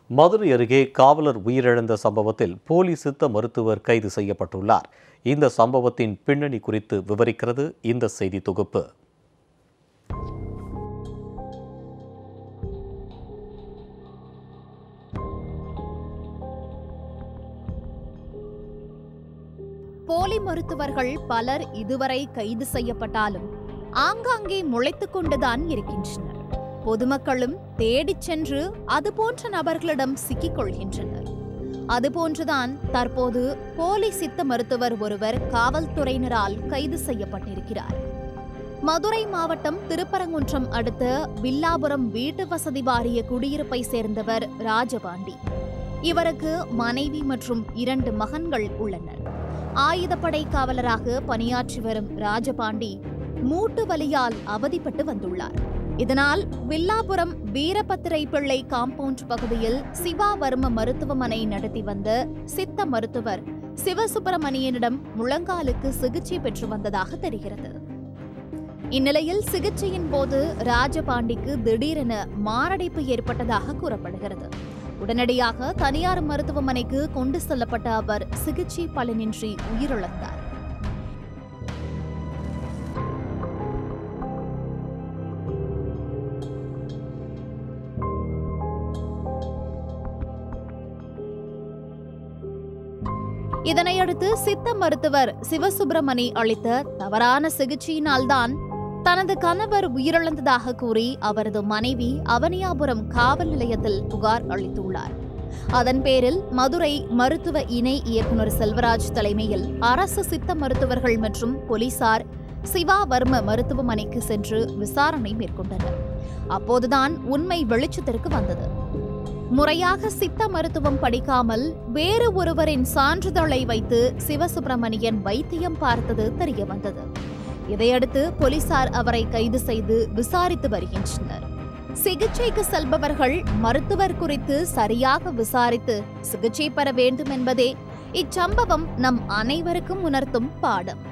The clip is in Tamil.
மதுரை அருகே காவலர் உயிரிழந்த சம்பவத்தில் போலி சித்த மருத்துவர் கைது செய்யப்பட்டுள்ளார் இந்த சம்பவத்தின் பின்னணி குறித்து விவரிக்கிறது இந்த செய்தி தொகுப்பு போலி மருத்துவர்கள் பலர் இதுவரை கைது செய்யப்பட்டாலும் ஆங்காங்கே முளைத்துக் கொண்டுதான் இருக்கின்றனர் பொதுமக்களும் தேடிச் சென்று அதுபோன்ற நபர்களிடம் சிக்கிக் கொள்கின்றனர் அதுபோன்றுதான் தற்போது போலி சித்த மருத்துவர் ஒருவர் காவல்துறையினரால் கைது செய்யப்பட்டிருக்கிறார் மதுரை மாவட்டம் திருப்பரங்குன்றம் அடுத்த வில்லாபுரம் வீட்டு வசதி வாரிய குடியிருப்பை சேர்ந்தவர் ராஜபாண்டி இவருக்கு மனைவி மற்றும் இரண்டு மகன்கள் உள்ளனர் ஆயுதப்படை காவலராக பணியாற்றி வரும் ராஜபாண்டி மூட்டு வலியால் அவதிப்பட்டு வந்துள்ளார் இதனால் வில்லாபுரம் வீரபத்திரை பிள்ளை காம்பவுண்ட் பகுதியில் சிவாவர்ம மருத்துவமனை நடத்தி வந்த சித்த மருத்துவர் சிவசுப்பிரமணியனிடம் முழங்காலுக்கு சிகிச்சை பெற்று வந்ததாக தெரிகிறது இந்நிலையில் சிகிச்சையின் போது ராஜபாண்டிக்கு திடீரென மாரடைப்பு ஏற்பட்டதாக கூறப்படுகிறது உடனடியாக தனியார் மருத்துவமனைக்கு கொண்டு செல்லப்பட்ட அவர் சிகிச்சை பலனின்றி உயிரிழந்தார் இதனையடுத்து சித்த மருத்துவர் சிவசுப்பிரமணி அளித்த தவறான சிகிச்சையினால்தான் தனது கணவர் உயிரிழந்ததாக கூறி அவரது மனைவி அவனியாபுரம் காவல் நிலையத்தில் புகார் அளித்துள்ளார் அதன் பேரில் மதுரை மருத்துவ இணை இயக்குநர் செல்வராஜ் தலைமையில் அரசு சித்த மருத்துவர்கள் மற்றும் போலீசார் சிவாவர்ம மருத்துவமனைக்கு சென்று விசாரணை மேற்கொண்டனர் அப்போதுதான் உண்மை வெளிச்சத்திற்கு வந்தது முறையாக சித்த மருத்துவம் படிக்காமல் வேறு ஒருவரின் சான்றிதழை வைத்து சிவசுப்பிரமணியன் வைத்தியம் பார்த்தது தெரிய வந்தது இதையடுத்து போலீசார் அவரை கைது செய்து விசாரித்து வருகின்றனர் சிகிச்சைக்கு செல்பவர்கள் மருத்துவர் குறித்து சரியாக விசாரித்து சிகிச்சை பெற வேண்டும் என்பதே இச்சம்பவம் நம் அனைவருக்கும் உணர்த்தும் பாடம்